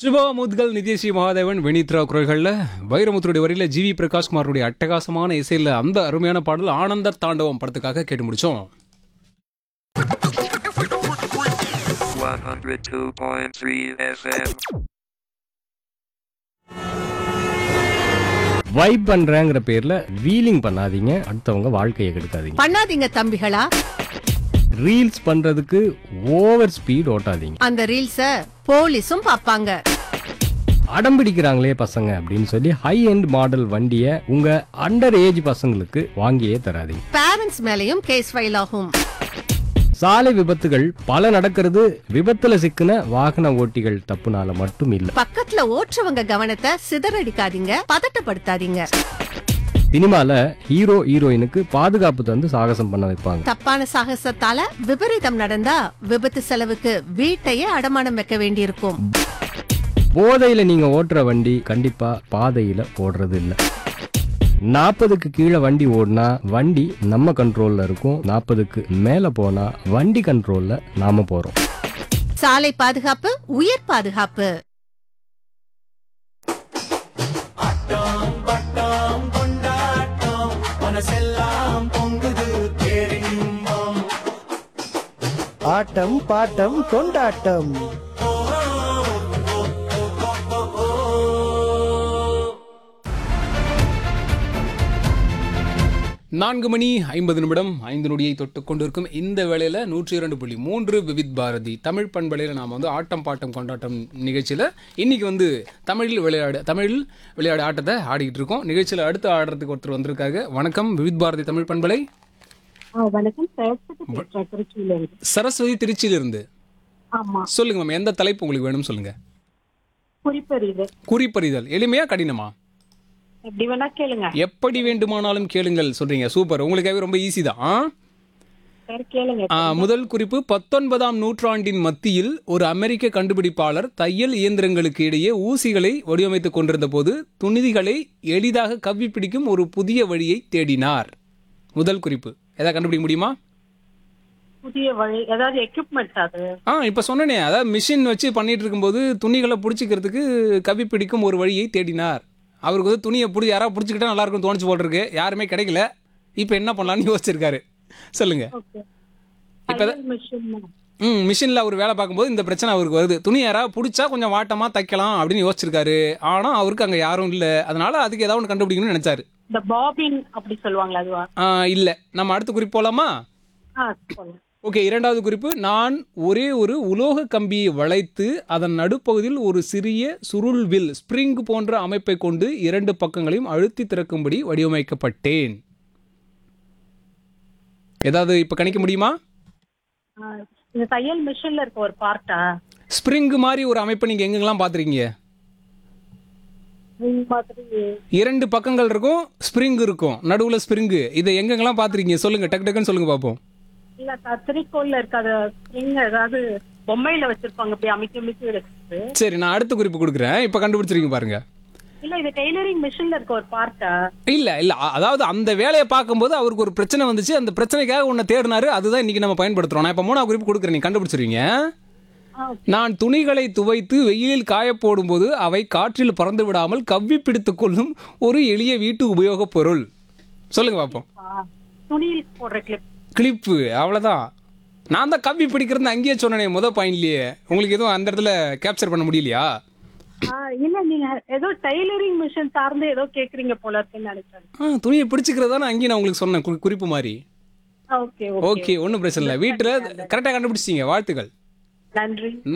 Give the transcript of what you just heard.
சுபா முத்கல் நித்யஸ்ரீ மகாதேவன் வினித்ரா குரல்களில் வைரமுத்துடைய வரியில ஜிவி பிரகாஷ்குமாருடைய அட்டகாசமான இசையில் அந்த அருமையான பாடல் ஆனந்த தாண்டவம் படத்துக்காக கேட்டு முடிச்சோம் 102.3 FM. வைப் பண்றேங்கிற பேர்ல வீலிங் பண்ணாதீங்க அடுத்தவங்க வாழ்க்கையை கெடுக்காதீங்க பண்ணாதீங்க தம்பிகளா ரீல்ஸ் பண்றதுக்கு ஓவர் ஸ்பீட் ஓட்டாதீங்க அந்த ரீல்ஸ போலீஸும் பாப்பாங்க அடம் பிடிக்கிறாங்களே பசங்க அப்படின்னு சொல்லி ஹை எண்ட் மாடல் வண்டியை உங்க அண்டர் ஏஜ் பசங்களுக்கு வாங்கியே தராதீங்க பேரண்ட்ஸ் மேலயும் கேஸ் ஃபைல் ஆகும் சாலை விபத்துகள் பல நடக்கிறது விபத்துல சிக்கின வாகன ஓட்டிகள் தப்புனால மட்டும் இல்ல பக்கத்துல ஓட்டுறவங்க கவனத்தை சிதறடிக்காதீங்க பதட்டப்படுத்தாதீங்க சினிமால ஹீரோ ஹீரோயினுக்கு பாதுகாப்பு தந்து சாகசம் பண்ண வைப்பாங்க தப்பான சாகசத்தால விபரீதம் நடந்தா விபத்து செலவுக்கு வீட்டையே அடமானம் வைக்க வேண்டியிருக்கும் போதையில நீங்க ஓட்டுற வண்டி கண்டிப்பா பாதையில ஓடுறது இல்ல நாற்பதுக்கு கீழே வண்டி ஓடினா வண்டி நம்ம கண்ட்ரோல்ல இருக்கும் நாற்பதுக்கு மேல போனா வண்டி கண்ட்ரோல்ல நாம போறோம் சாலை பாதுகாப்பு உயிர் பாதுகாப்பு ஆட்டம் பாட்டம் கொண்டாட்டம் நான்கு மணி ஐம்பது நிமிடம் ஐந்து நொடியை தொட்டு கொண்டிருக்கும் இந்த வேளையில் நூற்றி இரண்டு புள்ளி மூன்று விவித் பாரதி தமிழ் பண்பலையில் நாம் வந்து ஆட்டம் பாட்டம் கொண்டாட்டம் நிகழ்ச்சியில் இன்னைக்கு வந்து தமிழில் விளையாடு தமிழில் விளையாடு ஆட்டத்தை ஆடிக்கிட்டு இருக்கோம் நிகழ்ச்சியில் அடுத்து ஆடுறதுக்கு ஒருத்தர் வந்திருக்காங்க வணக்கம் விவித் பாரதி தமிழ் பண்பலை ஆ, வணக்கம் சரஸ்வதி பேசுறேன் திருச்சியில இருந்து சரஸ்வதி திருச்சியிலிருந்து ஆமா சொல்லுங்க மேம் எந்த தலைப்பு உங்களுக்கு வேணும் சொல்லுங்க குறிப்பறிவு குறிப்பறிதல் எளிமையா கடினமா எப்படி வேணா கேளுங்க எப்படி வேண்டுமானாலும் கேளுங்கள் சொல்றீங்க சூப்பர் உங்களுக்காகவே ரொம்ப ஈஸி தான் ஆ? சரி கேளுங்க ஆ, முதல் குறிப்பு பத்தொன்பதாம் நூற்றாண்டின் மத்தியில் ஒரு அமெரிக்க கண்டுபிடிப்பாளர் தையல் இயந்திரங்களுக்கு இடையே ஊசிகளை வடிவமைத்துக் கொண்டிருந்த போது துணிதிகளை எளிதாக கவ்வி பிடிக்கும் ஒரு புதிய வழியை தேடினார் முதல் குறிப்பு ஏதாவது கண்டுபிடிக்க முடியுமா புதிய வழி ஏதாவது எக்யூப்மெண்ட் அது ஆ இப்போ சொன்னனே அதாவது மிஷின் வச்சு பண்ணிட்டு இருக்கும்போது துணிகளை பிடிச்சிக்கிறதுக்கு கவி பிடிக்கும் ஒரு வழியை தேடினார் அவருக்கு வந்து துணியை பிடி யாராவது பிடிச்சிக்கிட்டா நல்லா இருக்கும் தோணுச்சு போல் இருக்கு யாருமே கிடைக்கல இப்போ என்ன பண்ணலாம்னு யோசிச்சிருக்காரு சொல்லுங்க ஓகே இப்போ மிஷின் ம் மிஷினில் அவர் வேலை பார்க்கும்போது இந்த பிரச்சனை அவருக்கு வருது துணி யாராவது பிடிச்சா கொஞ்சம் வாட்டமாக தைக்கலாம் அப்படின்னு யோசிச்சிருக்காரு ஆனால் அவருக்கு அங்கே யாரும் இல்லை அதனால அதுக்கு ஏதாவது ஒன்று கண்டுபிடிக்கணும்னு நினைச்சாரு இந்த பாபின் அப்படி சொல்லுவாங்களா அதுவா இல்லை நம்ம அடுத்த குறிப்பு போகலாமா ஆ சொல்லுங்க ஓகே இரண்டாவது குறிப்பு நான் ஒரே ஒரு உலோக கம்பியை வளைத்து அதன் நடுப்பகுதியில் ஒரு சிறிய சுருள் வில் ஸ்ப்ரிங் போன்ற அமைப்பை கொண்டு இரண்டு பக்கங்களையும் அழுத்தி திறக்கும்படி வடிவமைக்கப்பட்டேன் ஏதாவது இப்போ கணிக்க முடியுமா ஆ, இந்த தையல் மிஷின்ல இருக்க ஒரு பார்ட்டா ஸ்ப்ரிங் மாதிரி ஒரு அமைப்பை நீங்கள் எங்கெங்கெல்லாம் பார்த்துருக்கீங்க இந்த மாதிரி இரண்டு பக்கங்கள் இருக்கும் ஸ்ப்ரிங் இருக்கும் நடுவில் ஸ்ப்ரிங்கு இதை எங்கெங்கெல்லாம் பார்த்துருக்கீங்க சொல்லுங்க டக்கு டக்குன்னு சொல்லுங்க பார்ப்போம் இல்ல கத்திரிக்கோல்ல இருக்காத ஸ்ப்ரிங் ஏதாவது பொம்மையில வச்சிருப்பாங்க இப்படி அமைக்க அமைக்க வச்சுட்டு சரி நான் அடுத்த குறிப்பு கொடுக்குறேன் இப்போ கண்டுபிடிச்சிருக்கீங்க பாருங்க இல்ல இது டெய்லரிங் மிஷின்ல இருக்க ஒரு பார்ட்டா இல்ல இல்ல அ- அதாவது அந்த வேலையை பார்க்கும்போது அவருக்கு ஒரு பிரச்சனை வந்துச்சு அந்த பிரச்சனைக்காக உன்னை தேடினாரு அதுதான் இன்னைக்கு நம்ம பயன்படுத்துறோம் நான் இப்ப மூணாவது குறிப்பு கொடுக்குறேன் நீ கண்டுபிடிச்சிருவீங்க நான் துணிகளை துவைத்து வெயிலில் காய போடும்போது அவை காற்றில் பறந்து விடாமல் கவ்வி பிடித்துக் கொள்ளும் ஒரு எளிய வீட்டு உபயோகப் பொருள் சொல்லுங்க பார்ப்போம் துணியில் போடுற கிளிப் கிளிப்பு அவ்வளவுதான் நான் தான் கவ்வி பிடிக்கிறது அங்கேயே சொன்னேனே முத பாயிண்ட்லயே உங்களுக்கு எதுவும் அந்த இடத்துல கேப்சர் பண்ண முடியலையா இல்ல நீங்க ஏதோ டெய்லரிங் மிஷின் சார்ந்து ஏதோ கேக்குறீங்க போல இருக்குன்னு நினைச்சேன் ஆ, துணியை பிடிச்சிக்கிறதா நான் அங்கேயே நான் உங்களுக்கு சொன்னேன் குறி- குறிப்பு மாதிரி ஓகே ஓகே ஒன்றும் பிரச்சனை இல்லை வீட்டில் கரெக்டாக கண்டுபிடிச்சிங்க வாழ்த்துக்கள் நன்றி